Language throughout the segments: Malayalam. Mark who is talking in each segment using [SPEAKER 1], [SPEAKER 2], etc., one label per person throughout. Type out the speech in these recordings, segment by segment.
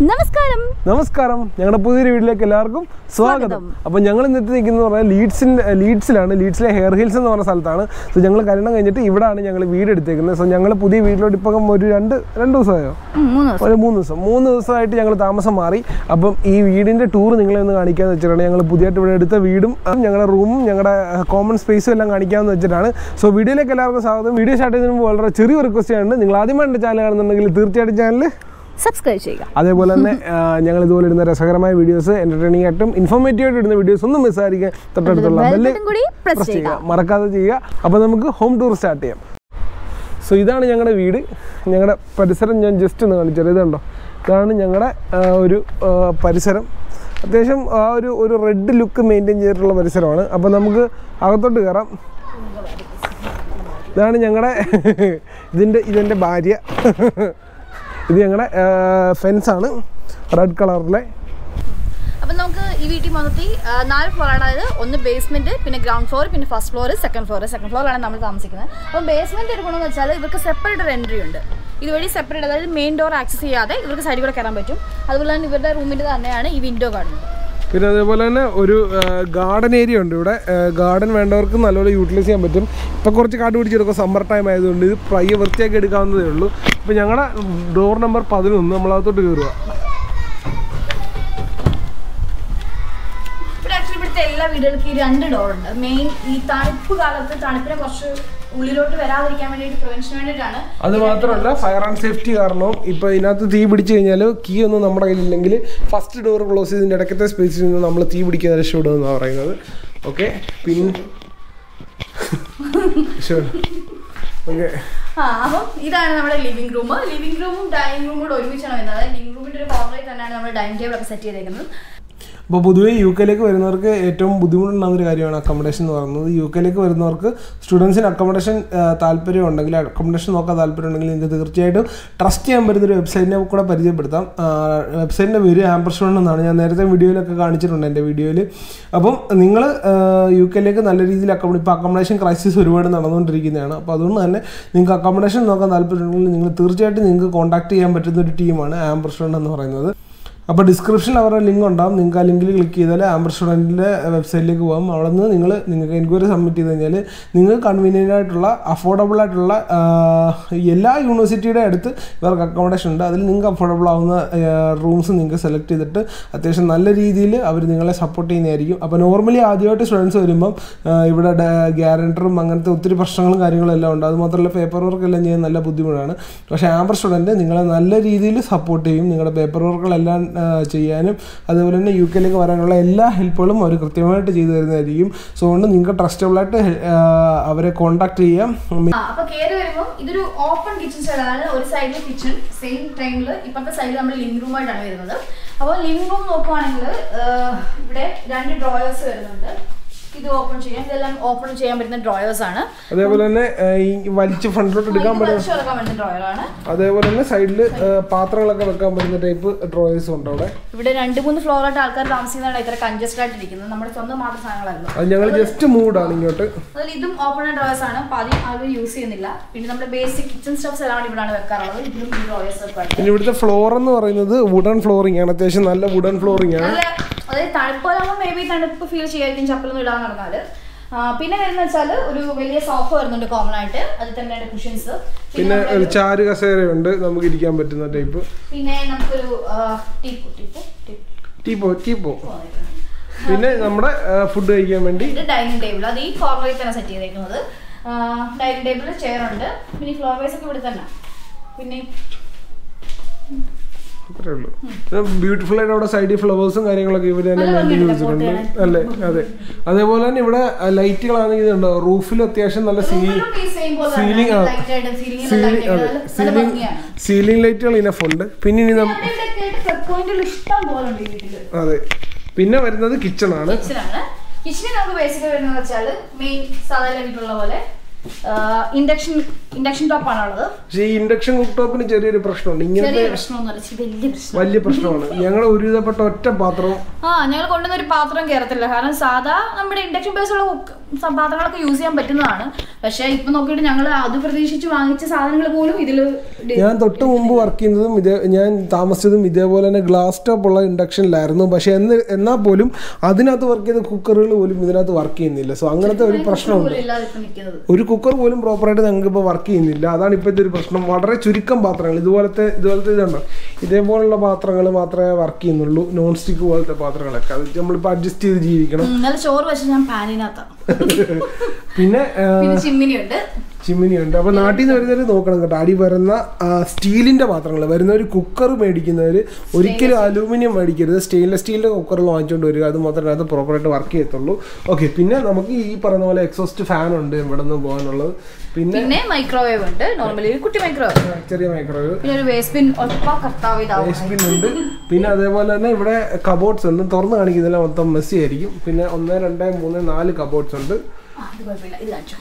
[SPEAKER 1] നമസ്കാരം
[SPEAKER 2] നമസ്കാരം ഞങ്ങളുടെ പുതിയൊരു വീട്ടിലേക്ക് എല്ലാവർക്കും സ്വാഗതം
[SPEAKER 1] സ്വാഗതം.
[SPEAKER 2] അപ്പോൾ ഞങ്ങൾ ഇന്ന് എത്തി നിൽക്കുന്നത് പറഞ്ഞാൽ ലീഡ്സിൻ്റെ ലീഡ്സിലാണ് ലീഡ്സിലെ ഹെയർ ഹിൽസ് എന്ന് പറഞ്ഞ സ്ഥലത്താണ് സോ ഞങ്ങൾ കല്യാണം കഴിഞ്ഞിട്ട് ഇവിടെയാണ് ഞങ്ങൾ വീട് എടുത്തേക്കുന്നത് സോ ഞങ്ങൾ പുതിയ വീട്ടിലോട്ട് ഇപ്പം ഒരു രണ്ട് രണ്ട് ദിവസമായോ
[SPEAKER 1] ഉം, മൂന്ന് ദിവസം
[SPEAKER 2] ഒരു മൂന്ന് ദിവസം മൂന്ന് ദിവസമായിട്ട് ഞങ്ങൾ താമസം മാറി അപ്പം ഈ വീടിൻ്റെ ടൂർ നിങ്ങളെ ഒന്ന് കാണിക്കാമെന്ന് വെച്ചിട്ടാണ് ഞങ്ങൾ പുതിയതായിട്ട് ഇവിടെ എടുത്ത വീടും അതും ഞങ്ങളുടെ റൂമും ഞങ്ങളുടെ കോമൺ സ്പേസും എല്ലാം കാണിക്കാമെന്ന് വെച്ചിട്ടാണ് സോ വീഡിയോയിലേക്ക് എല്ലാവർക്കും സ്വാഗതം വീഡിയോ സ്റ്റാർട്ട് ചെയ്യുന്നതിന് മുമ്പ് വളരെ ചെറിയൊരു റിക്വസ്റ്റ് ആണ് നിങ്ങൾ ആദ്യമായി എൻ്റെ ചാനൽ കാണുന്നുണ്ടെങ്കിൽ തീർച്ചയായിട്ടും ചാനൽ
[SPEAKER 1] സബ്സ്ക്രൈബ് ചെയ്യുക
[SPEAKER 2] അതേപോലെ തന്നെ ആ, ഞങ്ങൾ ഇതുപോലെ ഇടുന്ന രസകരമായ വീഡിയോസ് എന്റർടൈനിങ് ആയിട്ടും ഇൻഫോർമേറ്റീവ് ആയിട്ട് ഇടുന്ന വീഡിയോസ് ഒന്നും മിസ്സായിരിക്കാൻ തൊട്ടടുത്തുള്ള
[SPEAKER 1] Bell
[SPEAKER 2] ബെല്ല്
[SPEAKER 1] button കൂടി press
[SPEAKER 2] പ്രസ് ചെയ്യുക
[SPEAKER 1] ചെയ്യുക.
[SPEAKER 2] മറക്കാതെ ചെയ്യുക അപ്പോൾ നമുക്ക് ഹോം ടൂർ സ്റ്റാർട്ട് ചെയ്യാം സോ ഇതാണ് ഞങ്ങളുടെ വീട് ഞങ്ങളുടെ പരിസരം ഞാൻ ജസ്റ്റ് ഒന്ന് കാണിച്ചത് ഇതുണ്ടോ ഇതാണ് ഞങ്ങളുടെ ആ, ഒരു ആ, പരിസരം അത്യാവശ്യം ആ ഒരു ഒരു റെഡ് ലുക്ക് മെയിൻറ്റെയിൻ ചെയ്തിട്ടുള്ള പരിസരമാണ് അപ്പോൾ നമുക്ക് അകത്തോട്ട് കയറാം ഇതാണ് ഞങ്ങളുടെ ഇതിൻ്റെ ഇതെൻ്റെ ഭാര്യ ഇത് ഞങ്ങളുടെ ഫെൻസാണ് റെഡ് കളറിലെ
[SPEAKER 1] അപ്പം നമുക്ക് ഈ വീട്ടിൽ മൊത്തത്തിൽ ആ, നാല് ഫ്ലോറാണ് അതായത് ഒന്ന് ബേസ്മെന്റ് പിന്നെ ഗ്രൗണ്ട് ഫ്ലോർ പിന്നെ first floor second floor second ഫ്ലോറിലാണ് നമ്മൾ താമസിക്കുന്നത് അപ്പോൾ ബേസ്മെന്റ് എടുക്കണമെന്ന് വെച്ചാൽ ഇവർക്ക് സെപ്പറേറ്റ് ഒരു എൻട്രി ഉണ്ട് ഇതുവഴി സെപ്പറേറ്റ് അതായത് മെയിൻ ഡോർ ആക്സസ് ചെയ്യാതെ ഇവർക്ക് സൈഡിൽ കൂടെ കയറാൻ പറ്റും അതുപോലെ തന്നെ ഇവരുടെ റൂമിൻ്റെ തന്നെയാണ് ഈ വിൻഡോ കാണുന്നത്
[SPEAKER 2] പിന്നെ അതേപോലെ തന്നെ ഒരു ഗാർഡൻ ഏരിയ ഉണ്ട് ഇവിടെ ഗാർഡൻ വേണ്ടവർക്ക് നല്ലപോലെ യൂട്ടിലൈസ് ചെയ്യാൻ പറ്റും ഇപ്പോൾ കുറച്ച് കാട് പിടിച്ചെടുക്കും സമ്മർ ടൈം ആയതുകൊണ്ട് ഇത് പയ്യെ വൃത്തിയാക്കി എടുക്കാവുന്നതേ ഉള്ളൂ ഇപ്പോൾ ഞങ്ങളുടെ ഡോർ നമ്പർ പതിനൊന്ന് നമ്മളകത്തോട്ട് കയറുക
[SPEAKER 1] ഇവിടെ ആക്ച്വലി ഇവിടുത്തെ എല്ലാ വീടുകൾക്കും ഈ രണ്ട് ഡോർ ഉണ്ട് മെയിൻ ഈ തണുപ്പ് കാലത്ത് തണുപ്പിനെ കുറച്ച് ഉള്ളിലോട്ട് വരാതിരിക്കാൻ വേണ്ടിയിട്ട് പ്രിവെൻഷന് വേണ്ടിയിട്ടാണ്
[SPEAKER 2] അത് മാത്രമല്ല ഫയർ ആൻഡ് സേഫ്റ്റി കാരണവും ഇപ്പോൾ ഇതിനകത്ത് തീ പിടിച്ചു കഴിഞ്ഞാൽ കീ ഒന്നും നമ്മുടെ കയ്യിലില്ലെങ്കിൽ ഫസ്റ്റ് ഡോർ ക്ലോസ് ചെയ്തതിൻ്റെ ഇടയ്ക്കത്തെ സ്പേസിൽ നിന്ന് നമ്മൾ തീ പിടിക്കാതെ രക്ഷപ്പെടുമെന്നാണ് പറയുന്നത് ഓക്കെ പിന്നെ ഓക്കെ
[SPEAKER 1] ആ അപ്പം ഇതാണ് നമ്മുടെ ലിവിംഗ് റൂം ലിവിംഗ് റൂമും ഡൈനിങ് റൂമും കൂടെ ഒരുമിച്ചാണ് വരുന്നത് അതായത് ലിവിംഗ് റൂമിന്റെ ഒരു കോർണറിൽ തന്നെയാണ് നമ്മൾ ഡൈനിങ് ടേബിൾ ഒക്കെ സെറ്റ് ചെയ്തേക്കുന്നത്
[SPEAKER 2] അപ്പോൾ പൊതുവേ യു കെയിലേക്ക് വരുന്നവർക്ക് ഏറ്റവും ബുദ്ധിമുട്ടുണ്ടാകുന്ന ഒരു കാര്യമാണ് അക്കോമഡേഷൻ എന്ന് പറയുന്നത് യു കെയിലേക്ക് വരുന്നവർക്ക് സ്റ്റുഡൻസിന് അക്കോമഡേഷൻ താല്പര്യം ഉണ്ടെങ്കിൽ അക്കോമഡേഷൻ നോക്കാൻ താല്പര്യം ഉണ്ടെങ്കിൽ നിങ്ങൾക്ക് തീർച്ചയായിട്ടും ട്രസ്റ്റ് ചെയ്യാൻ പറ്റുന്ന ഒരു വെബ്സൈറ്റിനെ കൂടെ പരിചയപ്പെടുത്താം വെബ്സൈറ്റിൻ്റെ പേര് ആംബർസ്റ്റോൺ എന്നാണ് ഞാൻ നേരത്തെ വീഡിയോയിലൊക്കെ കാണിച്ചിട്ടുണ്ട് എൻ്റെ വീഡിയോയിൽ അപ്പം നിങ്ങൾ യു കെയിലേക്ക് നല്ല രീതിയിൽ അക്കോമഡേ ഇപ്പോൾ അക്കോമഡേഷൻ ക്രൈസിസ് ഒരുപാട് നടന്നുകൊണ്ടിരിക്കുന്നതാണ് അപ്പോൾ അതുകൊണ്ട് തന്നെ നിങ്ങൾക്ക് അക്കോമഡേഷൻ നോക്കാൻ താല്പര്യമുണ്ടെങ്കിൽ നിങ്ങൾ തീർച്ചയായിട്ടും നിങ്ങൾക്ക് കോൺടാക്ട് ചെയ്യാൻ പറ്റുന്ന ഒരു ടീമാണ് ആംബർസ്റ്റോൺ എന്ന് പറയുന്നത് അപ്പോൾ ഡിസ്ക്രിപ്ഷനിൽ അവരുടെ ലിങ്ക് ഉണ്ടാവും നിങ്ങൾക്ക് ആ ലിങ്കിൽ ക്ലിക്ക് ചെയ്താൽ ആംബർ സ്റ്റുഡൻറ്റിൻ്റെ വെബ്സൈറ്റിലേക്ക് പോകാം അവിടെ നിന്ന് നിങ്ങൾ നിങ്ങൾക്ക് എൻക്വയറി സബ്മിറ്റ് ചെയ്ത് കഴിഞ്ഞാൽ നിങ്ങൾക്ക് കൺവീനിയൻ്റ് ആയിട്ടുള്ള അഫോർഡബിൾ ആയിട്ടുള്ള ആ, എല്ലാ യൂണിവേഴ്സിറ്റിയുടെ അടുത്ത് ഇവർക്ക് അക്കോമഡേഷൻ ഉണ്ട് അതിൽ നിങ്ങൾക്ക് അഫോർഡബിൾ ആവുന്ന റൂംസ് നിങ്ങൾക്ക് സെലക്ട് ചെയ്തിട്ട് അത്യാവശ്യം നല്ല രീതിയിൽ അവർ നിങ്ങളെ സപ്പോർട്ട് ചെയ്യുന്നതായിരിക്കും അപ്പോൾ നോർമലി ആദ്യമായിട്ട് സ്റ്റുഡൻസ് വരുമ്പം ആ, ഇവിടെ ഗ്യാരണ്ടറും അങ്ങനത്തെ ഒത്തിരി പ്രശ്നങ്ങളും കാര്യങ്ങളും എല്ലാം ഉണ്ട് അതുമാത്രമല്ല പേപ്പർ വർക്ക് എല്ലാം ചെയ്യാൻ നല്ല ബുദ്ധിമുട്ടാണ് പക്ഷേ ആംബർ സ്റ്റുഡൻറ്റ് നിങ്ങളെ നല്ല രീതിയിൽ സപ്പോർട്ട് ചെയ്യും നിങ്ങളുടെ പേപ്പർ വർക്കുകളെല്ലാം ആ, ചെയ്യാനും അതുപോലെ തന്നെ യു കെയിലേക്ക് വരാനുള്ള എല്ലാ ഹെൽപ്പുകളും അവർ കൃത്യമായിട്ട് ചെയ്തു തരുന്നതായിരിക്കും സോ അതുകൊണ്ട് നിങ്ങൾക്ക് ട്രസ്റ്റബിളായിട്ട് അവരെ കോൺടാക്ട് ചെയ്യാം
[SPEAKER 1] ആ, അപ്പൊ കയറി വരുമ്പോൾ ഇതൊരു ഓപ്പൺ കിച്ചൺ സൈഡ് അതായത് ഒരു സൈഡിൽ കിച്ചൺ സെയിം ടൈമിൽ ഇപ്പോഴത്തെ സൈഡിൽ നമ്മൾ ലിവിംഗ് റൂം ആയിട്ടാണ് വരുന്നത് അപ്പോൾ ലിവിംഗ് റൂം നോക്കുവാണെങ്കിൽ ഇവിടെ രണ്ട് ഡ്രോയേഴ്സ് വരുന്നുണ്ട് ഇത് ഓപ്പൺ ചെയ്യാം ഇതെല്ലാം ഓപ്പൺ ചെയ്യാൻ പറ്റുന്ന ഡ്രോയേഴ്സ് ആണ്
[SPEAKER 2] അതേപോലെ തന്നെ ആ, ഈ വലിച്ച് ഫ്രണ്ടിലോട്ട് എടുക്കാൻ പറ്റുന്ന
[SPEAKER 1] വലിച്ചു തുറക്കാൻ പറ്റുന്ന ഡ്രോയർ ആണ്
[SPEAKER 2] അതേപോലെ തന്നെ സൈഡിൽ പാത്രങ്ങളൊക്കെ വെക്കാൻ പറ്റുന്ന ടൈപ്പ് ഡ്രോയേഴ്സും ഉണ്ട് അവിടെ
[SPEAKER 1] ഇവിടെ രണ്ട് മൂന്ന് ഫ്ലോർ ആയിട്ട് ആൾക്കാർ താമസിക്കുന്നതാണ് ഇത്ര കൺജസ്റ്റഡ് ആയിട്ടിരിക്കുന്നത് നമ്മുടെ സ്വന്തം മാത്രം സാധനങ്ങളല്ലോ
[SPEAKER 2] അത് ഞങ്ങൾ ജസ്റ്റ് മൂഡാണ് ഇങ്ങോട്ട്
[SPEAKER 1] അതിൽ ഇതും ഓപ്പൺ ഡ്രോയേഴ്സ് ആണ് അപ്പൊ അധികം ആളുകൾ യൂസ് ചെയ്യുന്നില്ല പിന്നെ നമ്മുടെ ബേസിക് കിച്ചൺ സ്റ്റഫ്സ് എല്ലാം ഇവിടെയാണ് വെക്കാറുള്ളത് ഇതിലും ഈ ഡ്രോയേഴ്സ് ഒക്കെ
[SPEAKER 2] പിന്നെ ഇവിടുത്തെ ഫ്ലോർ എന്ന് പറയുന്നത് വുഡൻ ഫ്ലോറിംഗ് ആണ് അത്യാവശ്യം നല്ല വുഡൻ ഫ്ലോറിംഗ് ആണ്
[SPEAKER 1] നല്ല അതായത് തണുപ്പാകുമ്പോൾ മേ ബി തണുപ്പ് ഫീൽ ചെയ്യായിരിക്കും ചപ്പലൊന്നും ഇടാൻ നടന്നാല് ആ, പിന്നെ വരുന്ന വെച്ചാൽ ഒരു വലിയ സോഫ വരുന്നുണ്ട് കോമൺ ആയിട്ട് അതിൽ തന്നെ രണ്ട് കുഷൻസ്
[SPEAKER 2] പിന്നെ ഒരു ചാരു കസേരയുണ്ട് നമുക്ക് ഇരിക്കാൻ പറ്റുന്ന ടൈപ്പ്
[SPEAKER 1] പിന്നെ നമുക്കൊരു ടീപ്പോ ടീപ്പോ
[SPEAKER 2] ടീപ്പോ ടീപ്പോ പിന്നെ നമ്മുടെ ഫുഡ് കഴിക്കാൻ വേണ്ടി
[SPEAKER 1] ഇത് ഡൈനിങ് ടേബിൾ അത് ഈ കോർണറിൽ തന്നെ സെറ്റ് ചെയ്തേക്കുന്നത് ഡൈനിങ് ടേബിളിൽ ചെയർ ഉണ്ട് പിന്നെ ഫ്ലോർ വൈസ് ഒക്കെ ഇവിടെ തന്നെ പിന്നെ
[SPEAKER 2] അത്രേ ഉള്ളൂ ബ്യൂട്ടിഫുൾ ആയിട്ട് അവിടെ സൈഡിൽ ഫ്ലവേഴ്സും കാര്യങ്ങളൊക്കെ ഇവർ തന്നെ
[SPEAKER 1] നല്ല
[SPEAKER 2] മെയിൻറ്റെയിൻ
[SPEAKER 1] ഭംഗിയുണ്ട്
[SPEAKER 2] ചെയ്തിട്ടുണ്ട് അല്ലേ അതെ അതേപോലെ തന്നെ ഇവിടെ ലൈറ്റുകളാണെങ്കിൽ ഇതുണ്ടോ റൂഫിൽ അത്യാവശ്യം നല്ല സീ
[SPEAKER 1] റൂമിലും ഈ സെയിം പോലെ
[SPEAKER 2] സീലിംഗ് ആ
[SPEAKER 1] സീലിംഗ്
[SPEAKER 2] സീലിംഗ് അതെ
[SPEAKER 1] നല്ല
[SPEAKER 2] സീലിംഗ്
[SPEAKER 1] ഭംഗിയാണ്
[SPEAKER 2] സീലിംഗ് ലൈറ്റുകൾ ഇനഫ് ഉണ്ട് പിന്നെ ഇനി നം
[SPEAKER 1] പോയിന്റുകൾ ഇഷ്ടം പോലെ ഉണ്ട് ഈ വീട്ടില്
[SPEAKER 2] അതെ പിന്നെ വരുന്നത് കിച്ചൺ ആണ്
[SPEAKER 1] കിച്ചണാണ് കിച്ചണിൽ നമുക്ക് ബേസിക്കലി വരുന്നത് വെച്ചാൽ മെയിൻ സാധാരണ വീട്ടിലുള്ള പോലെ ഇൻഡക്ഷൻ ഇൻഡക്ഷൻ ടോപ്പ് ആണുള്ളത്
[SPEAKER 2] പക്ഷേ ഈ ഇൻഡക്ഷൻ കുക്ക് ടോപ്പിന് ചെറിയൊരു പ്രശ്നമുണ്ട് ഇങ്ങനത്തെ
[SPEAKER 1] ചെറിയ പ്രശ്നമൊന്നുമല്ല ഇച്ചിരി വലിയ പ്രശ്നം
[SPEAKER 2] വലിയ പ്രശ്നമാണ് ഞങ്ങൾ ഒരുവിധപ്പെട്ട ഒറ്റ പാത്രം
[SPEAKER 1] ആ ഞങ്ങൾ കൊണ്ടുവന്ന ഒരു പാത്രം കയറത്തില്ല കാരണം സാധാ നമ്മുടെ ഇൻഡക്ഷൻ ബേസുള്ള കുക്ക് സ- പാത്രങ്ങളൊക്കെ യൂസ് ചെയ്യാൻ പറ്റുന്നതാണ് പക്ഷേ ഇപ്പൊ നോക്കിയിട്ട് ഞങ്ങൾ അത് പ്രതീക്ഷിച്ച് വാങ്ങിച്ച സാധനങ്ങൾ പോലും ഇതിൽ
[SPEAKER 2] ഞാൻ തൊട്ട് മുമ്പ് വർക്ക് ചെയ്യുന്നതും ഇതേ ഞാൻ താമസിച്ചതും ഇതേപോലെ തന്നെ ഗ്ലാസ് ടോപ്പ് ഉള്ള ഇൻഡക്ഷനിലായിരുന്നു പക്ഷേ എന്ന് എന്നാൽ പോലും അതിനകത്ത് വർക്ക് ചെയ്ത കുക്കറുകൾ പോലും ഇതിനകത്ത് വർക്ക് ചെയ്യുന്നില്ല സോ അങ്ങനത്തെ ഒരു പ്രശ്നമുണ്ട്
[SPEAKER 1] പോലും ഇല്ലാതെ ഇപ്പൊ നിൽക്കുന്നത്
[SPEAKER 2] ഒരു കുക്കർ പോലും പ്രോപ്പറായിട്ട് ഞങ്ങൾക്ക് ഇപ്പോൾ വർക്ക് ചെയ്യുന്നില്ല അതാണ് ഇപ്പോഴത്തെ ഒരു പ്രശ്നം വളരെ ചുരുക്കം പാത്രങ്ങൾ ഇതുപോലത്തെ ഇതുപോലത്തെ ഇതുണ്ടോ ഇതേപോലുള്ള പാത്രങ്ങൾ മാത്രമേ വർക്ക് ചെയ്യുന്നുള്ളൂ നോൺ സ്റ്റിക്ക് പോലത്തെ പാത്രങ്ങളൊക്കെ അത് നമ്മളിപ്പോൾ അഡ്ജസ്റ്റ് ചെയ്ത് ജീവിക്കണം
[SPEAKER 1] ഇന്നലെ ചോറ് വെച്ച് ഞാൻ പാനിനകത്താണ്
[SPEAKER 2] പിന്നെ ആ,
[SPEAKER 1] പിന്നെ ചിമ്മിനി ഉണ്ട്
[SPEAKER 2] ചിമ്മിനി ഉണ്ട് അപ്പൊ നാട്ടിൽ നിന്ന് വരുന്നവർ നോക്കണം കേട്ടോ അടി വരുന്ന സ്റ്റീലിന്റെ പാത്രങ്ങൾ വരുന്നവർ കുക്കർ മേടിക്കുന്നവർ ഒരിക്കലും അലൂമിനിയം മേടിക്കരുത് സ്റ്റെയിൻലെസ് സ്റ്റീലിന്റെ കുക്കറിൽ വാങ്ങിച്ചുകൊണ്ട് വരിക അത് മാത്രമേ അത് പ്രോപ്പറായിട്ട് വർക്ക് ചെയ്യത്തുള്ളൂ ഓക്കെ പിന്നെ നമുക്ക് ഈ പറയുന്ന പോലെ എക്സോസ്റ്റ് ഫാൻ ഉണ്ട് ഇവിടെ നിന്ന് പോകാനുള്ളത് പിന്നെ
[SPEAKER 1] പിന്നെ മൈക്രോവേവ് ഉണ്ട് നോർമലി ഒരു കുട്ടി മൈക്രോവേവ്
[SPEAKER 2] ചെറിയ മൈക്രോവേവ്
[SPEAKER 1] പിന്നെ ഒരു വേസ്റ്റ് ബിൻ ഒറ്റ കർത്താവ് ഇതാവും
[SPEAKER 2] ഡസ്റ്റ്ബിൻ ഉണ്ട് പിന്നെ അതേപോലെ തന്നെ ഇവിടെ കബോർഡ്സ് ഉണ്ട് തുറന്ന് കാണിക്കുന്നില്ല മൊത്തം മെസ്സി ആയിരിക്കും പിന്നെ ഒന്ന് രണ്ട് മൂന്ന് നാല് കബോർഡ്സ് ഉണ്ട്
[SPEAKER 1] ആ, ഇത് കുഴപ്പമില്ല ഇത് കാണിച്ചു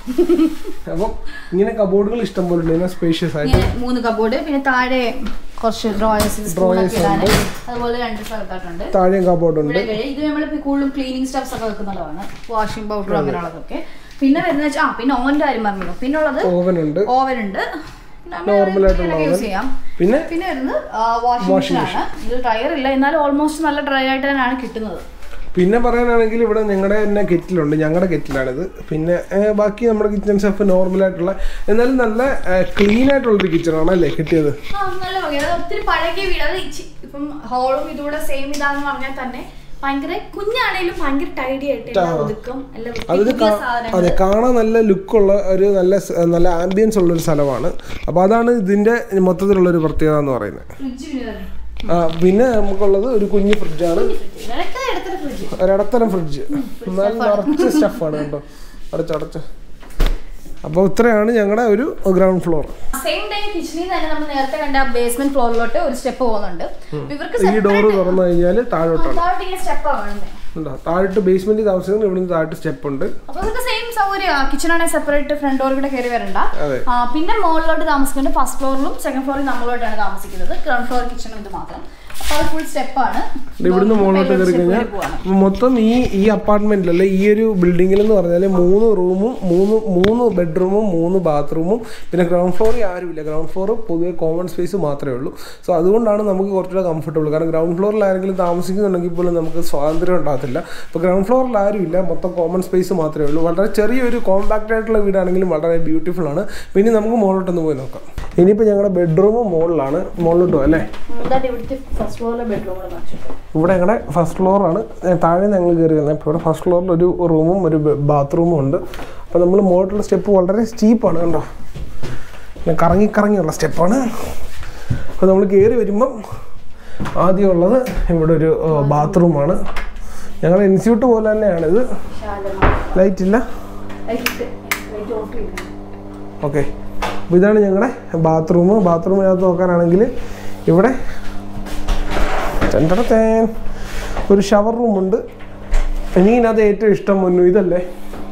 [SPEAKER 2] അപ്പം ഇങ്ങനെ കബോർഡുകൾ ഇഷ്ടം പോലെ ഉണ്ട് ഇങ്ങനെ സ്പേഷ്യസ് ആയിട്ട്
[SPEAKER 1] ഇങ്ങനെ മൂന്ന് കബോർഡ് പിന്നെ താഴെ കുറച്ച് ഡ്രോയേഴ്സ് സ്പൂണൊക്കെ ഇടാൻ അതുപോലെ രണ്ട് സ്ഥലത്തായിട്ടുണ്ട്
[SPEAKER 2] താഴെയും കബോർഡ് ഉണ്ട്
[SPEAKER 1] ഇവിടെ കഴിയും ഇത് നമ്മൾ കൂടുതലും ക്ലീനിങ് സ്റ്റഫ്സ് ഒക്കെ വെക്കുന്നതാണ് വാഷിംഗ് പൗഡർ അങ്ങനെയുള്ളതൊക്കെ പിന്നെ വരുന്ന വെച്ചാൽ ആ പിന്നെ ഓവൻ്റെ കാര്യം പറഞ്ഞല്ലോ പിന്നെ ഉള്ളത്
[SPEAKER 2] ഓവൻ ഉണ്ട്
[SPEAKER 1] ഓവൻ ഉണ്ട്
[SPEAKER 2] Normal ആയിട്ടുള്ള
[SPEAKER 1] യൂസ്
[SPEAKER 2] oven.
[SPEAKER 1] ചെയ്യാം
[SPEAKER 2] പിന്നെ
[SPEAKER 1] പിന്നെ വരുന്നത് വാഷിംഗ് മെഷീൻ ആണ് ഇത് ടയർ ഇല്ല എന്നാൽ ഓൾമോസ്റ്റ് നല്ല ഡ്രൈ ആയിട്ട് തന്നെയാണ് കിട്ടുന്നത്
[SPEAKER 2] പിന്നെ പറയാനാണെങ്കിൽ ഇവിടെ ഞങ്ങളുടെ തന്നെ കെറ്റിലുണ്ട് ഞങ്ങളുടെ കെറ്റിലാണിത് പിന്നെ ഏഹ്, ബാക്കി നമ്മുടെ കിച്ചൺ സ്റ്റഫ് നോർമലായിട്ടുള്ള എന്നാലും നല്ല ക്ലീൻ ആയിട്ടുള്ളൊരു കിച്ചണാണ് അല്ലേ കിട്ടിയത്
[SPEAKER 1] ആ നല്ല ഭംഗി അത് ഒത്തിരി പഴകിയ വീട് അത് ഇച്ചി- ഇപ്പം ഹോളും ഇതുകൂടെ സെയിം ഇതാന്ന് പറഞ്ഞാൽ തന്നെ ഭയങ്കര കുഞ്ഞാണേലും ഭയങ്കര ടൈഡി ആയിട്ട് എല്ലാം ഒതുക്കം എല്ലാം വൃത്തി.
[SPEAKER 2] അതിന്
[SPEAKER 1] പുതിയ
[SPEAKER 2] കാ-
[SPEAKER 1] സാധനങ്ങൾ
[SPEAKER 2] അതെ കാണാൻ നല്ല ലുക്കുള്ള ഒരു നല്ല സ്- നല്ല ആംബിയൻസ് ഉള്ള ഒരു സ്ഥലമാണ് അപ്പോൾ അതാണ് ഇതിൻ്റെ മൊത്തത്തിലുള്ള ഒരു പ്രത്യേകത എന്ന് പറയുന്നത്
[SPEAKER 1] ഫ്രിഡ്ജ് പിന്നെ തന്നെ.
[SPEAKER 2] ആ, പിന്നെ നമുക്കുള്ളത് ഒരു കുഞ്ഞു ഫ്രിഡ്ജാണ്
[SPEAKER 1] ഫ്രിഡ്ജ് ഇടയ്ക്ക് എടുത്തൊരു ഫ്രിഡ്ജ്
[SPEAKER 2] ഒരിടത്തരം ഫ്രിഡ്ജ് എന്നാലും നിറച്ച് സ്റ്റഫാണ് കേട്ടോ അടച്ച് അടച്ച് അപ്പോൾ ഇത്രയാണ് ഞങ്ങളുടെ ഒരു ഗ്രൗണ്ട് ഫ്ലോർ
[SPEAKER 1] സെയിം ടൈം കിച്ചണിൽ തന്നെ നമ്മൾ നേരത്തെ കണ്ട ബേസ്മെന്റ് ഫ്ലോറിലോട്ട് ഒരു സ്റ്റെപ്പ് പോകുന്നുണ്ട് അപ്പൊ ഇവർക്ക്
[SPEAKER 2] ഈ ഡോറ് തുറന്നു കഴിഞ്ഞാൽ താഴോട്ടാണ്
[SPEAKER 1] താഴോട്ട് ഇങ്ങനെ സ്റ്റെപ്പാണ് കാണുന്നത്
[SPEAKER 2] ഉണ്ടോ താഴോട്ട് ബേസ്മെന്റിൽ താമസിക്കുന്നത് ഇവിടുന്ന് താഴോട്ട് സ്റ്റെപ്പ് ഉണ്ട്
[SPEAKER 1] അപ്പൊ ഇവർക്ക് സെയിം സൗകര്യം കിച്ചൺ ആണെങ്കിൽ സെപ്പറേറ്റ് ഫ്രണ്ട് ഡോർ കൂടെ കയറി വരണ്ട
[SPEAKER 2] അതെ
[SPEAKER 1] ആ, പിന്നെ മുകളിലോട്ട് താമസിക്കുന്നത് ഫസ്റ്റ് ഫ്ലോറിലും സെക്കൻഡ് ഫ്ലോറിൽ നമ്മളിലോട്ടാണ് താമസിക്കുന്നത് ഗ്രൗണ്ട് ഫ്ലോർ കിച്ചൺ ഇത് മാത്രം അപ്പൊ അത് ഫുൾ സ്റ്റെപ്പാണ്
[SPEAKER 2] ഇവിടുന്ന് മുകളിലോട്ട് കയറി കഴിഞ്ഞാൽ മൊത്തം ഈ ഈ അപ്പാർട്ട്മെന്റിലല്ലേ ഈ ഒരു ബിൽഡിങ്ങിൽ എന്ന് പറഞ്ഞാൽ മൂന്ന് റൂമും മൂന്ന് മൂന്ന് ബെഡ്റൂമും മൂന്ന് ബാത്റൂമും പിന്നെ ഗ്രൗണ്ട് ഫ്ലോറിൽ ആരുമില്ല ഗ്രൗണ്ട് ഫ്ലോർ പൊതുവെ കോമൺ സ്പേസ് മാത്രമേ ഉള്ളൂ സോ അതുകൊണ്ടാണ് നമുക്ക് കുറച്ചുകൂടെ കംഫർട്ടബിൾ കാരണം ഗ്രൗണ്ട് ഫ്ലോറിൽ ആരെങ്കിലും താമസിക്കുന്നുണ്ടെങ്കിൽ പോലും നമുക്ക് സ്വാതന്ത്ര്യം ഉണ്ടാകത്തില്ല ഇപ്പോൾ ഗ്രൗണ്ട് ഫ്ലോറിൽ ആരുമില്ല മൊത്തം കോമൺ സ്പേസ് മാത്രമേ ഉള്ളൂ വളരെ ചെറിയൊരു കോമ്പാക്റ്റ് ആയിട്ടുള്ള വീടാണെങ്കിലും വളരെ ബ്യൂട്ടിഫുൾ ആണ് പിന്നെ നമുക്ക് മുകളിലോട്ടൊന്ന് പോയി നോക്കാം ഇനിയിപ്പോൾ ഞങ്ങളുടെ ബെഡ്റൂം മുകളിലാണ് മുകളിലോട്ട് പോകാം അല്ലേ
[SPEAKER 1] ഇവിടുത്തെ ഫസ്റ്റ് ഫ്ലോറിലെ ബെഡ്റൂമുകൾ കാണിച്ചിട്ട്
[SPEAKER 2] ഇവിടെ ഞങ്ങളുടെ ഫസ്റ്റ് ഫ്ലോറാണ് താഴെ ഞങ്ങൾ കയറി വന്നത് ഇപ്പോൾ ഇവിടെ ഫസ്റ്റ് ഫ്ലോറിൽ ഒരു റൂമും ഒരു ബാത്റൂമും ഉണ്ട് അപ്പോൾ നമ്മൾ മുകളിലുള്ള സ്റ്റെപ്പ് വളരെ സ്റ്റീപ്പാണ് കണ്ടോ ഇങ്ങനെ കറങ്ങി കറങ്ങിയുള്ള സ്റ്റെപ്പാണ് അപ്പോൾ നമ്മൾ കയറി വരുമ്പം ആദ്യമുള്ളത് ഇവിടെ ഒരു ബാത്റൂമാണ് ഞങ്ങളുടെ ഇൻസ്റ്റിറ്റ്യൂട്ട് പോലെ തന്നെയാണിത് ലൈറ്റ് ഇല്ല ഓക്കെ അപ്പോൾ ഇതാണ് ഞങ്ങളുടെ ബാത്റൂം ബാത്റൂമിനകത്ത് നോക്കാനാണെങ്കിൽ ഇവിടെ ചെണ്ടടത്തേൻ ഒരു ഷവർ റൂമുണ്ട് എനിക്കിനകത്ത് ഏറ്റവും ഇഷ്ടം മുന്നു ഇതല്ലേ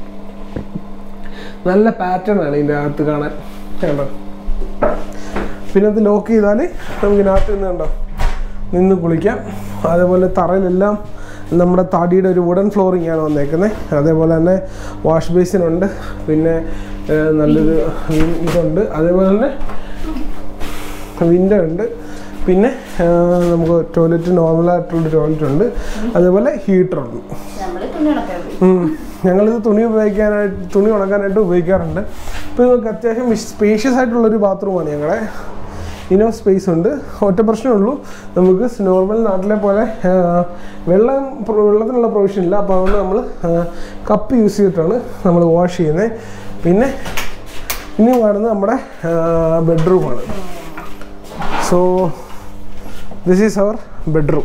[SPEAKER 2] നല്ല പാറ്റേൺ ആണ് ഇതിൻ്റെ അകത്ത് കാണാൻ കേട്ടോ പിന്നെ അത് ലോക്ക് ചെയ്താൽ നമുക്ക് ഇതിനകത്ത് നിന്ന് കണ്ടോ നിന്ന് കുളിക്കാം അതേപോലെ തറയിലെല്ലാം നമ്മുടെ തടിയുടെ ഒരു വുഡൻ ഫ്ലോറിംഗ് ആണ് വന്നേക്കുന്നത് അതേപോലെ തന്നെ വാഷ് ബേസിൻ ഉണ്ട് പിന്നെ ഏഹ്, നല്ലൊരു വി- ഇതുണ്ട് അതേപോലെ തന്നെ വിൻഡോ ഉണ്ട് പിന്നെ ഏഹ്, നമുക്ക് ടോയ്ലറ്റ് നോർമലായിട്ടുള്ള ടോയ്ലറ്റ് ഉണ്ട് അതേപോലെ ഹീറ്റർ ഉണ്ട്
[SPEAKER 1] നമ്മള് തുണി ഉണക്കാൻ
[SPEAKER 2] ഉം. ഞങ്ങളിത് തുണി ഉപയോഗിക്കാനായിട്ട് തുണി ഉണക്കാനായിട്ട് ഉപയോഗിക്കാറുണ്ട് ഇപ്പോൾ നമുക്ക് അത്യാവശ്യം സ്പേഷ്യസ് ആയിട്ടുള്ളൊരു ബാത്റൂമാണ് ഞങ്ങളുടെ ഇനോ സ്പേസ് ഉണ്ട് ഒറ്റ പ്രശ്നമേ ഉള്ളൂ നമുക്ക് നോർമൽ നാട്ടിലെ പോലെ ആ, വെള്ളം പ്ര- വെള്ളത്തിനുള്ള പ്രൊവിഷൻ ഇല്ല അപ്പോൾ അതുകൊണ്ട് നമ്മൾ കപ്പ് യൂസ് ചെയ്തിട്ടാണ് നമ്മൾ വാഷ് ചെയ്യുന്നത് പിന്നെ ഇനി കാണുന്നത് നമ്മുടെ ബെഡ്റൂമാണ് so this is our bedroom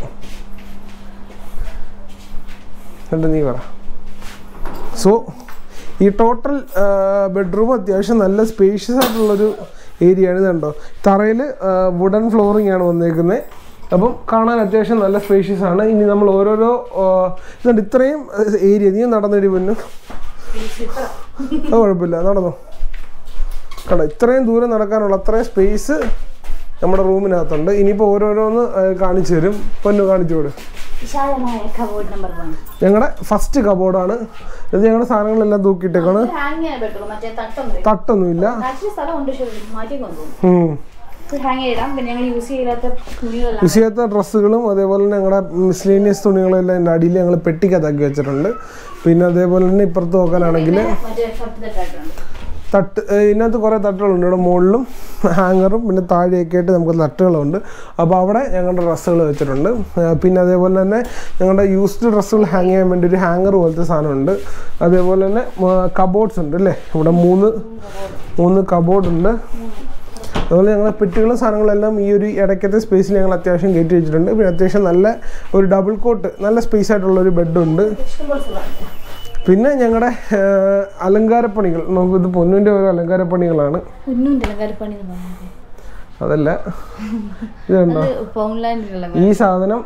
[SPEAKER 2] എന്നിട്ട് നീ പറ സോ ഈ ടോട്ടൽ ബെഡ്റൂം അത്യാവശ്യം നല്ല സ്പേഷ്യസ് ആയിട്ടുള്ളൊരു ഏരിയ ആണ് ഇത് കണ്ടോ തറയിൽ വുഡൻ ഫ്ലോറിംഗ് ആണ് വന്നേക്കുന്നത് അപ്പം കാണാൻ അത്യാവശ്യം നല്ല സ്പേഷ്യസ് ആണ് ഇനി നമ്മൾ ഓരോരോ ആ, ഇതുണ്ട് ഇത്രയും ഏരിയ നീ നടന്നൊരു പൊന്നു അത് കുഴപ്പമില്ല നടന്നോ കണ്ടോ ഇത്രയും ദൂരം നടക്കാനുള്ള അത്രയും സ്പേസ് നമ്മുടെ റൂമിനകത്തുണ്ട് ഇനിയിപ്പോൾ ഓരോരോന്ന് ആ, കാണിച്ചു തരും പൊന്നു കാണിച്ചു കൊടു
[SPEAKER 1] വിശാലമായ കബോർഡ് നമ്പർ വൺ
[SPEAKER 2] ഞങ്ങളുടെ ഫസ്റ്റ് കബോർഡാണ് ഇത് ഞങ്ങളുടെ സാധനങ്ങളെല്ലാം തൂക്കിയിട്ടേക്കാണ്
[SPEAKER 1] ഹാങ് ചെയ്യാൻ പറ്റുള്ളൂ മറ്റേ തട്ടൊന്നും
[SPEAKER 2] തട്ടൊന്നുമില്ല
[SPEAKER 1] ആക്ച്വലി സ്ഥലം ഉണ്ട് പക്ഷേ മാറ്റി കൊണ്ടുപോകും
[SPEAKER 2] ഉം.
[SPEAKER 1] ഹാങ് ചെയ്തിടാം പിന്നെ ഞങ്ങൾ യൂസ് ചെയ്യാത്ത തുണികളെല്ലാം
[SPEAKER 2] യൂസ് ചെയ്യാത്ത ഡ്രസ്സുകളും അതേപോലെ തന്നെ ഞങ്ങളുടെ മിസ്ലീനിയസ് തുണികളെല്ലാം എൻ്റെ അടിയിൽ ഞങ്ങൾ പെട്ടിക്കകത്താക്കി വെച്ചിട്ടുണ്ട് പിന്നെ അതേപോലെ തന്നെ ഇപ്പുറത്ത് നോക്കാനാണെങ്കിൽ
[SPEAKER 1] മറ്റേ ഷർട്ട് തട്ടായിട്ടുണ്ട്
[SPEAKER 2] തട്ട് ഏഹ് ഇതിനകത്ത് കുറേ തട്ടുകളുണ്ട് ഇവിടെ മുകളിലും ഹാങ്ങറും പിന്നെ താഴെയൊക്കെ ആയിട്ട് നമുക്ക് തട്ടുകളുണ്ട് അപ്പോൾ അവിടെ ഞങ്ങളുടെ ഡ്രസ്സുകൾ വെച്ചിട്ടുണ്ട് ഏഹ് പിന്നെ അതേപോലെ തന്നെ ഞങ്ങളുടെ യൂസ്ഡ് ഡ്രസ്സുകൾ ഹാങ് ചെയ്യാൻ വേണ്ടി ഒരു ഹാങ്ങർ പോലത്തെ സാധനമുണ്ട് അതേപോലെ തന്നെ കബോർഡ്സ് ഉണ്ട് അല്ലേ ഇവിടെ മൂന്ന് മൂന്ന് കബോർഡ് ഉണ്ട് അതുപോലെ ഞങ്ങളുടെ പെട്ടികളും സാധനങ്ങളെല്ലാം ഈ ഒരു ഇടയ്ക്കത്തെ സ്പേസിൽ ഞങ്ങൾ അത്യാവശ്യം കയറ്റി വെച്ചിട്ടുണ്ട് പിന്നെ അത്യാവശ്യം നല്ല ഒരു ഡബിൾ കോട്ട് നല്ല സ്പേസ് ആയിട്ടുള്ള ഒരു ബെഡുണ്ട്
[SPEAKER 1] ഇഷ്ടംപോലെ സ്ഥലമാണ്
[SPEAKER 2] പിന്നെ ഞങ്ങളുടെ അലങ്കാരപ്പണികൾ നമുക്കിത് പൊന്നിൻ്റെ ഓരോ അലങ്കാരപ്പണികളാണ്
[SPEAKER 1] കുഞ്ഞുണ്ട് അലങ്കാരപ്പണി എന്ന് പറഞ്ഞത്
[SPEAKER 2] അതല്ല ഇത് കണ്ടോ
[SPEAKER 1] അത് പൗൺലാൻഡിലുള്ള
[SPEAKER 2] ഈ സാധനം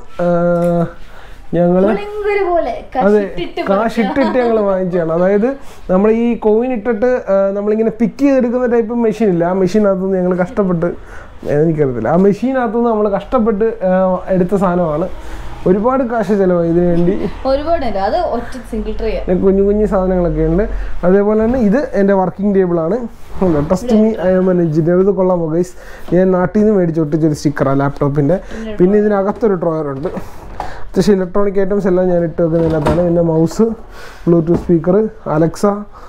[SPEAKER 2] ഞങ്ങൾ
[SPEAKER 1] ഭയങ്കര പോലെ
[SPEAKER 2] അതെ
[SPEAKER 1] കഷ്ടിട്ട്
[SPEAKER 2] കാശിട്ടിട്ട് ഞങ്ങൾ വാങ്ങിച്ചതാണ് അതായത് നമ്മൾ ഈ കോയിൻ ഇട്ടിട്ട് ആ, നമ്മളിങ്ങനെ പിക്ക് ചെയ്തെടുക്കുന്ന ടൈപ്പ് മെഷീൻ ഇല്ല ആ മെഷീനകത്തുനിന്ന് ഞങ്ങൾ കഷ്ടപ്പെട്ട് എനിക്കറിയത്തില്ല ആ മെഷീനകത്തുനിന്ന് നമ്മൾ കഷ്ടപ്പെട്ട് ആ, എടുത്ത സാധനമാണ് ഒരുപാട് കാശ് ചിലവായി ഇതിനു വേണ്ടി
[SPEAKER 1] ഒരുപാടുണ്ട് അത് ഒറ്റ സിംഗിൾ ട്രേ
[SPEAKER 2] പിന്നെ കുഞ്ഞു കുഞ്ഞു സാധനങ്ങളൊക്കെ ഉണ്ട് അതേപോലെ തന്നെ ഇത് എൻ്റെ വർക്കിംഗ് ടേബിളാണ് trust me I am an engineer ഇത് കൊള്ളാമോ ഗൈസ് ഞാൻ നാട്ടിൽ നിന്ന് മേടിച്ച് ഒട്ടിച്ചൊരു സ്റ്റിക്കറാണ് ലാപ്ടോപ്പിൻ്റെ പിന്നെ ഇതിനകത്തൊരു ഡ്രോയർ ഉണ്ട് അത്യാവശ്യം ഇലക്ട്രോണിക് ഐറ്റംസ് എല്ലാം ഞാൻ ഇട്ട് വെക്കുന്നതിനകത്താണ് പിന്നെ mouse bluetooth speaker Alexa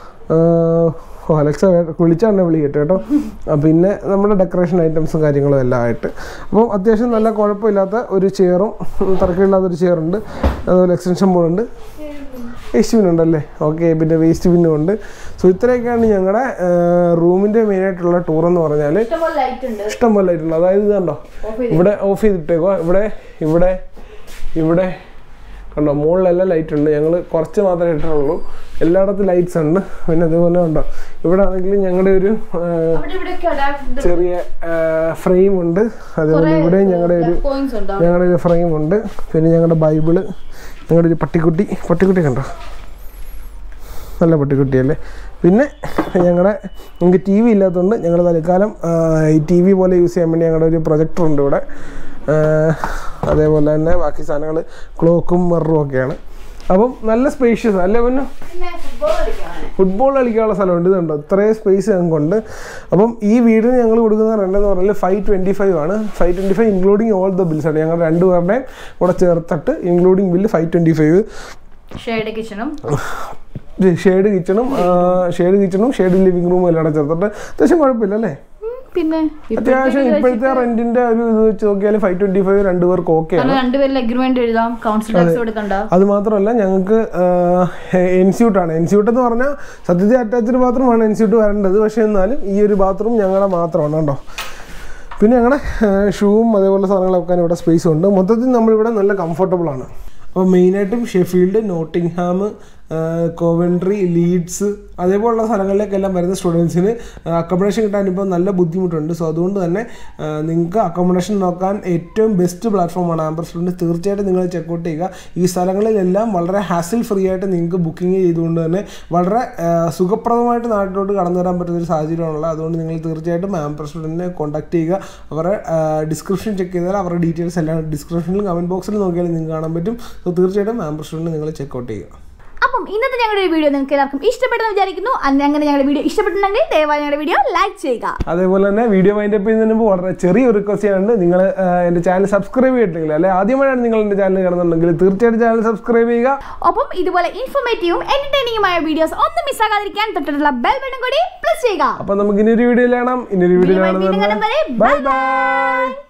[SPEAKER 2] oh Alexa വിളിച്ചാണ് വിളി കേട്ടോ കേട്ടോ ആ, പിന്നെ നമ്മുടെ ഡെക്കറേഷൻ ഐറ്റംസും കാര്യങ്ങളും എല്ലാം ആയിട്ട് അപ്പോൾ അത്യാവശ്യം നല്ല കുഴപ്പമില്ലാത്ത ഒരു ചെയറും തിരക്കില്ലാത്ത ഒരു ചെയറുണ്ട് അതുപോലെ എക്സ്റ്റൻഷൻ ബോർഡുണ്ട് വേസ്റ്റ് ബിൻ ഉണ്ടല്ലേ ഓക്കെ പിന്നെ വേസ്റ്റ് ബിന്നും ഉണ്ട് സോ ഇത്രയൊക്കെയാണ് ഞങ്ങളുടെ റൂമിൻ്റെ മെയിനായിട്ടുള്ള ടൂർ എന്ന് പറഞ്ഞാൽ
[SPEAKER 1] ഇഷ്ടംപോലെ ലൈറ്റ് ഉണ്ട്
[SPEAKER 2] ഇഷ്ടം പോലെ ആയിട്ടുണ്ട് അതായത് ഇത് കണ്ടോ
[SPEAKER 1] ഓഫ് ചെയ്ത്
[SPEAKER 2] ഇവിടെ ഓഫ് ചെയ്തിട്ടേക്കോ ഇവിടെ ഇവിടെ ഇവിടെ കണ്ടോ മുകളിലെല്ലാം ലൈറ്റ് ഉണ്ട് ഞങ്ങൾ കുറച്ച് മാത്രമേ ഇട്ടിട്ടുള്ളൂ എല്ലായിടത്തും ലൈറ്റ്സ് ഉണ്ട് പിന്നെ അതുപോലെ ഉണ്ടോ ഇവിടെ ആണെങ്കിൽ ഞങ്ങളുടെ ഒരു ആ,
[SPEAKER 1] അവിടെ ഇവിടെയൊക്കെ അഡാപ്റ്റ്
[SPEAKER 2] ചെറിയ ഫ്രെയിം ഉണ്ട് അതുപോലെ ഇവിടെയും ഞങ്ങളുടെ ഒരു
[SPEAKER 1] പോയിന്റ്സ് ഉണ്ടോ
[SPEAKER 2] ഞങ്ങളുടെ ഒരു ഫ്രെയിം ഉണ്ട് പിന്നെ ഞങ്ങളുടെ ബൈബിള് ഞങ്ങളുടെ ഒരു പട്ടിക്കുട്ടി പട്ടിക്കുട്ടി കണ്ടോ നല്ല പട്ടിക്കുട്ടിയല്ലേ പിന്നെ ഞങ്ങളുടെ നമുക്ക് ടി വി ഇല്ലാത്തതുകൊണ്ട് ഞങ്ങൾ തൽക്കാലം ആ, ഈ ടി വി പോലെ യൂസ് ചെയ്യാൻ വേണ്ടി ഞങ്ങളുടെ ഒരു പ്രൊജക്ടർ ഉണ്ട് ഇവിടെ ആ, അതേപോലെ തന്നെ ബാക്കി സാധനങ്ങൾ ക്ലോക്കും മെറും ഒക്കെയാണ് അപ്പം നല്ല സ്പേഷ്യസ് അല്ലേ പിന്നെ
[SPEAKER 1] പിന്നെ ഫുട്ബോൾ കളിക്കാണ്
[SPEAKER 2] ഫുട്ബോൾ കളിക്കാനുള്ള സ്ഥലമുണ്ട് ഇതുണ്ടോ ഇത്രയും സ്പേസ് ഞങ്ങൾക്കുണ്ട് അപ്പം ഈ വീടിന് ഞങ്ങൾ കൊടുക്കുന്ന റെൻ്റ് എന്ന് പറഞ്ഞാൽ ഫൈവ് ട്വൻറ്റി ഫൈവ് ആണ് five twenty five including all the bills ആണ് ഞങ്ങൾ രണ്ടുപേരുടെയും കൂടെ ചേർത്തിട്ട് including bill five twenty five
[SPEAKER 1] shared കിച്ചണും
[SPEAKER 2] ഷെയ്ഡ് കിച്ചണും ഷെയ്ഡ് കിച്ചണും ഷെയ്ഡ് ലിവിംഗ് റൂമും എല്ലാം കൂടെ ചേർത്തിട്ട് അത്യാവശ്യം കുഴപ്പമില്ല അല്ലേ
[SPEAKER 1] പിന്നെ
[SPEAKER 2] അത്യാവശ്യം ഇപ്പോഴത്തെ റെന്റിന്റെ ഒരു ഇത് വെച്ച് നോക്കിയാൽ ഫൈവ് ട്വൻറ്റി ഫൈവ് രണ്ടുപേർക്ക് ഓക്കെയാണ്
[SPEAKER 1] കാരണം രണ്ടുപേരിൽ അഗ്രിമെന്റ് എഴുതാം കൗൺസിൽ ടാക്സ് കൊടുക്കണ്ട
[SPEAKER 2] അത് മാത്രമല്ല ഞങ്ങൾക്ക് എൻസ്യൂട്ടാണ് എൻസ്യൂട്ട് എന്ന് പറഞ്ഞാൽ സത്യത്തിൽ അറ്റാച്ച്ഡ് ബാത്റൂമാണ് എൻസ്യൂട്ട് വരേണ്ടത് പക്ഷേ എന്നാലും ഈ ഒരു ബാത്റൂം ഞങ്ങളുടെ മാത്രമാണ് കേട്ടോ പിന്നെ ഞങ്ങളുടെ ഷൂവും അതേപോലെ സാധനങ്ങൾ വെക്കാൻ ഇവിടെ സ്പേസ് ഉണ്ട് മൊത്തത്തിൽ നമ്മളിവിടെ നല്ല കംഫർട്ടബിൾ ആണ് അപ്പോൾ മെയിനായിട്ടും ഷെഫീൽഡ് നോട്ടിംഗ്ഹാം കോവൻട്രി ലീഡ്സ് അതേപോലുള്ള സ്ഥലങ്ങളിലേക്കെല്ലാം വരുന്ന സ്റ്റുഡൻസിന് അക്കോമഡേഷൻ കിട്ടാൻ ഇപ്പോൾ നല്ല ബുദ്ധിമുട്ടുണ്ട് സോ അതുകൊണ്ട് തന്നെ നിങ്ങൾക്ക് അക്കോമഡേഷൻ നോക്കാൻ ഏറ്റവും ബെസ്റ്റ് പ്ലാറ്റ്ഫോമാണ് ആംബർ സ്റ്റുഡൻറ്റ് തീർച്ചയായിട്ടും നിങ്ങൾ ചെക്കൗട്ട് ചെയ്യുക ഈ സ്ഥലങ്ങളിലെല്ലാം വളരെ ഹാസിൽ ഫ്രീ ആയിട്ട് നിങ്ങൾക്ക് ബുക്കിംഗ് ചെയ്തുകൊണ്ട് തന്നെ വളരെ ആ, സുഖപ്രദമായിട്ട് നാട്ടിലോട്ട് കടന്നു വരാൻ പറ്റുന്ന ഒരു സാഹചര്യമാണുള്ളത് അതുകൊണ്ട് നിങ്ങൾ തീർച്ചയായിട്ടും ആംബർ സ്റ്റുഡൻറ്റിനെ കോൺടാക്ട് ചെയ്യുക അവരുടെ ഡിസ്ക്രിപ്ഷൻ ചെക്ക് ചെയ്താൽ അവരുടെ ഡീറ്റെയിൽസ് എല്ലാം ഡിസ്ക്രിപ്ഷനിലും കമൻറ്റ് ബോക്സിൽ നോക്കിയാൽ നിങ്ങൾക്ക് കാണാൻ പറ്റും സോ തീർച്ചയായിട്ടും ആംബർ സ്റ്റുഡൻറ്റ് നിങ്ങൾ ചെക്കൗട്ട് ചെയ്യുക
[SPEAKER 1] അപ്പം ഇന്നത്തെ ഞങ്ങളുടെ ഈ വീഡിയോ നിങ്ങൾക്ക് എല്ലാവർക്കും ഇഷ്ടപ്പെട്ടെന്ന് വിചാരിക്കുന്നു അന്ന് അങ്ങനെ ഞങ്ങളുടെ വീഡിയോ ഇഷ്ടപ്പെട്ടിട്ടുണ്ടെങ്കിൽ ദയവായി ഞങ്ങളുടെ വീഡിയോ ലൈക്ക് ചെയ്യുക
[SPEAKER 2] അതേപോലെ തന്നെ വീഡിയോ മൈൻഡ് അപ്പ് ചെയ്യുന്നതിന് മുമ്പ് വളരെ ചെറിയൊരു റിക്വസ്റ്റ് ചെയ്യാനുണ്ട് നിങ്ങൾ എൻ്റെ ചാനൽ സബ്സ്ക്രൈബ് ചെയ്തിട്ടില്ല അല്ലെ ആദ്യമായാണ് നിങ്ങൾ എൻ്റെ ചാനൽ കാണുന്നുണ്ടെങ്കിൽ തീർച്ചയായിട്ടും ചാനൽ സബ്സ്ക്രൈബ് ചെയ്യുക
[SPEAKER 1] ഒപ്പം ഇതുപോലെ ഇൻഫോർമേറ്റീവും എന്റർടൈനിങ്ങുമായ വീഡിയോസ് ഒന്നും മിസ്സാകാതിരിക്കാൻ തൊട്ടിട്ടുള്ള ബെൽ ബട്ടൺ കൂടി പ്രസ് ചെയ്യുക
[SPEAKER 2] അപ്പം നമുക്ക് ഇനിയൊരു വീഡിയോ കാണാം ഇനിയൊരു വീഡിയോ
[SPEAKER 1] വീണ്ടും കാണും വരെ
[SPEAKER 2] ബൈ
[SPEAKER 1] bye
[SPEAKER 2] ബൈ